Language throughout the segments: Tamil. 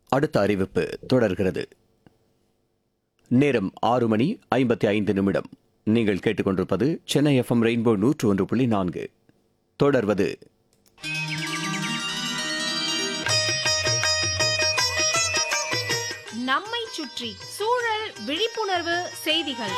அடுத்த அறிவிப்பு தொடர்கிறது நேரம் ஆறு மணி ஐம்பத்தி ஐந்து நிமிடம் நீங்கள் கேட்டுக்கொண்டிருப்பது சென்னை எஃப்எம் ரெயின்போ நூற்று ஒன்று புள்ளி நான்கு தொடர்வது நம்மை சுற்றி சூழல் விழிப்புணர்வு செய்திகள்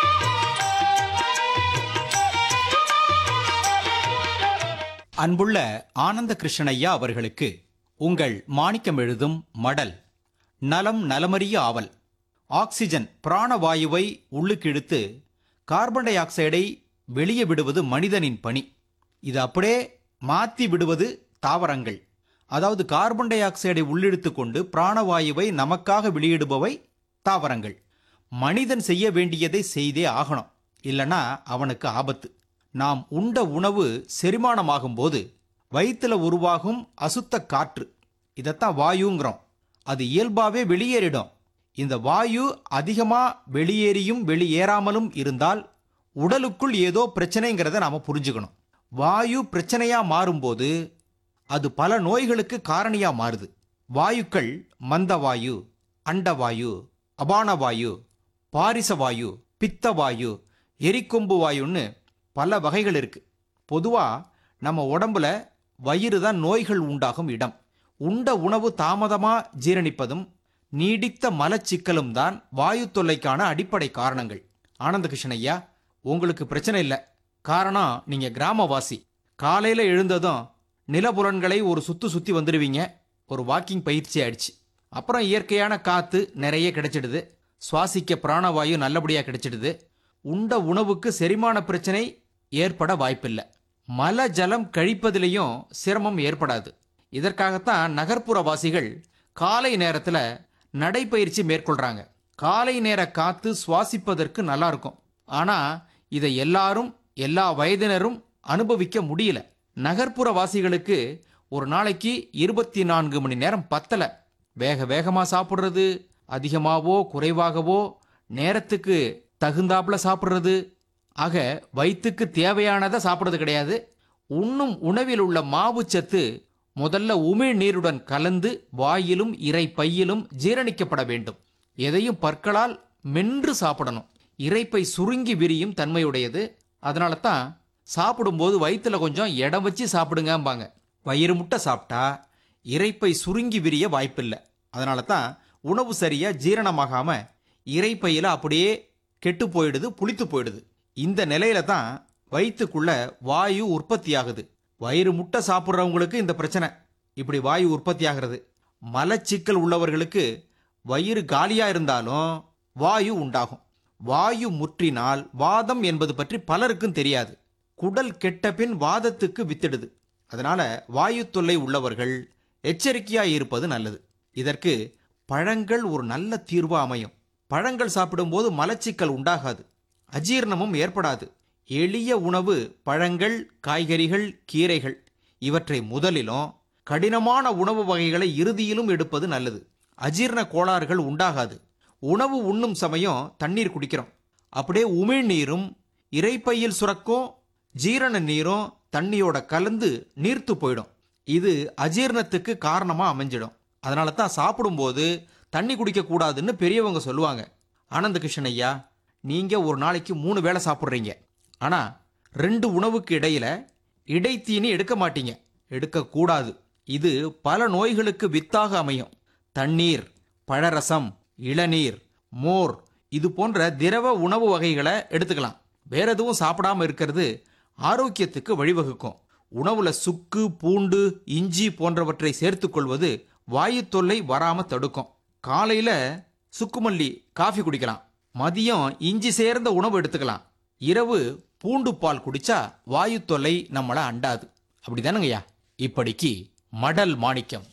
அன்புள்ள ஆனந்த கிருஷ்ணய்யா அவர்களுக்கு உங்கள் மாணிக்கம் எழுதும் மடல் நலம் நலமறிய ஆவல் ஆக்சிஜன் பிராணவாயுவை உள்ளுக்கிழுத்து கார்பன் டை ஆக்சைடை வெளியே விடுவது மனிதனின் பணி இது அப்படியே மாற்றி விடுவது தாவரங்கள் அதாவது கார்பன் டை ஆக்சைடை உள்ளிழுத்து கொண்டு பிராணவாயுவை நமக்காக வெளியிடுபவை தாவரங்கள் மனிதன் செய்ய வேண்டியதை செய்தே ஆகணும் இல்லைன்னா அவனுக்கு ஆபத்து நாம் உண்ட உணவு செரிமானமாகும் போது வயிற்றுல உருவாகும் அசுத்த காற்று இதைத்தான் வாயுங்கிறோம் அது இயல்பாவே வெளியேறிடும் இந்த வாயு அதிகமா வெளியேறியும் வெளியேறாமலும் இருந்தால் உடலுக்குள் ஏதோ பிரச்சனைங்கிறத நாம புரிஞ்சுக்கணும் வாயு பிரச்சனையா மாறும்போது அது பல நோய்களுக்கு காரணியா மாறுது வாயுக்கள் மந்தவாயு அண்டவாயு அபானவாயு பாரிசவாயு பித்தவாயு எரிக்கொம்பு வாயுன்னு பல வகைகள் இருக்கு பொதுவா நம்ம உடம்புல வயிறு தான் நோய்கள் உண்டாகும் இடம் உண்ட உணவு தாமதமா ஜீரணிப்பதும் நீடித்த மலச்சிக்கலும் தான் வாயு தொல்லைக்கான அடிப்படை காரணங்கள் ஆனந்த கிருஷ்ணன் ஐயா உங்களுக்கு பிரச்சனை இல்லை காரணம் நீங்க கிராமவாசி காலையில எழுந்ததும் நிலபுலன்களை ஒரு சுத்து சுத்தி வந்துடுவீங்க ஒரு வாக்கிங் பயிற்சி ஆயிடுச்சு அப்புறம் இயற்கையான காத்து நிறைய கிடைச்சிடுது சுவாசிக்க பிராணவாயு நல்லபடியா கிடைச்சிடுது உண்ட உணவுக்கு செரிமான பிரச்சனை ஏற்பட வாய்ப்பில்லை மல ஜலம் கழிப்பதிலையும் சிரமம் ஏற்படாது இதற்காகத்தான் நகர்ப்புற வாசிகள் காலை நேரத்துல நடைப்பயிற்சி மேற்கொள்றாங்க காலை நேர காத்து சுவாசிப்பதற்கு நல்லா இருக்கும் ஆனா இதை எல்லாரும் எல்லா வயதினரும் அனுபவிக்க முடியல நகர்ப்புற வாசிகளுக்கு ஒரு நாளைக்கு இருபத்தி நான்கு மணி நேரம் பத்தல வேக வேகமா சாப்பிடுறது அதிகமாவோ குறைவாகவோ நேரத்துக்கு தகுந்தாப்புல சாப்பிடுறது ஆக வயிற்றுக்கு தேவையானதை சாப்பிடுறது கிடையாது உண்ணும் உணவில் உள்ள மாவுச்சத்து முதல்ல உமிழ் நீருடன் கலந்து வாயிலும் இறை பையிலும் ஜீரணிக்கப்பட வேண்டும் எதையும் பற்களால் மென்று சாப்பிடணும் இறைப்பை சுருங்கி விரியும் தன்மையுடையது அதனால தான் சாப்பிடும்போது வயிற்றுல கொஞ்சம் இடம் வச்சு சாப்பிடுங்கம்பாங்க வயிறு முட்டை சாப்பிட்டா இறைப்பை சுருங்கி விரிய வாய்ப்பில்லை அதனால தான் உணவு சரியா ஜீரணமாகாம இறைப்பையில அப்படியே கெட்டு போயிடுது புளித்து போயிடுது இந்த நிலையில தான் வயிற்றுக்குள்ள வாயு உற்பத்தி ஆகுது வயிறு முட்டை சாப்பிட்றவங்களுக்கு இந்த பிரச்சனை இப்படி வாயு உற்பத்தி ஆகிறது மலச்சிக்கல் உள்ளவர்களுக்கு வயிறு காலியா இருந்தாலும் வாயு உண்டாகும் வாயு முற்றினால் வாதம் என்பது பற்றி பலருக்கும் தெரியாது குடல் கெட்ட பின் வாதத்துக்கு வித்திடுது அதனால வாயு தொல்லை உள்ளவர்கள் எச்சரிக்கையா இருப்பது நல்லது இதற்கு பழங்கள் ஒரு நல்ல தீர்வா அமையும் பழங்கள் சாப்பிடும்போது மலச்சிக்கல் உண்டாகாது அஜீரணமும் ஏற்படாது எளிய உணவு பழங்கள் காய்கறிகள் கீரைகள் இவற்றை முதலிலும் கடினமான உணவு வகைகளை இறுதியிலும் எடுப்பது நல்லது அஜீரண கோளாறுகள் உண்டாகாது உணவு உண்ணும் சமயம் தண்ணீர் குடிக்கிறோம் அப்படியே உமிழ்நீரும் இறைப்பையில் சுரக்கும் ஜீரண நீரும் தண்ணியோட கலந்து நீர்த்து போயிடும் இது அஜீரணத்துக்கு காரணமா அமைஞ்சிடும் அதனால தான் சாப்பிடும்போது தண்ணி குடிக்க கூடாதுன்னு பெரியவங்க சொல்லுவாங்க ஆனந்த கிருஷ்ணன் ஐயா நீங்க ஒரு நாளைக்கு மூணு வேளை சாப்பிட்றீங்க ஆனா ரெண்டு உணவுக்கு இடையில இடைத்தீனி எடுக்க மாட்டீங்க எடுக்கக்கூடாது இது பல நோய்களுக்கு வித்தாக அமையும் தண்ணீர் பழரசம் இளநீர் மோர் இது போன்ற திரவ உணவு வகைகளை எடுத்துக்கலாம் வேற எதுவும் சாப்பிடாம இருக்கிறது ஆரோக்கியத்துக்கு வழிவகுக்கும் உணவுல சுக்கு பூண்டு இஞ்சி போன்றவற்றை சேர்த்துக்கொள்வது வாயு தொல்லை வராம தடுக்கும் காலையில சுக்குமல்லி காஃபி குடிக்கலாம் மதியம் இஞ்சி சேர்ந்த உணவு எடுத்துக்கலாம் இரவு பூண்டு பால் குடிச்சா வாயு தொல்லை நம்மளை அண்டாது அப்படிதானுங்கய்யா இப்படிக்கு மடல் மாணிக்கம்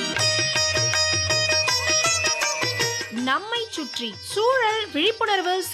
நம்மை சுற்றி சூழல் விழிப்புணர்வு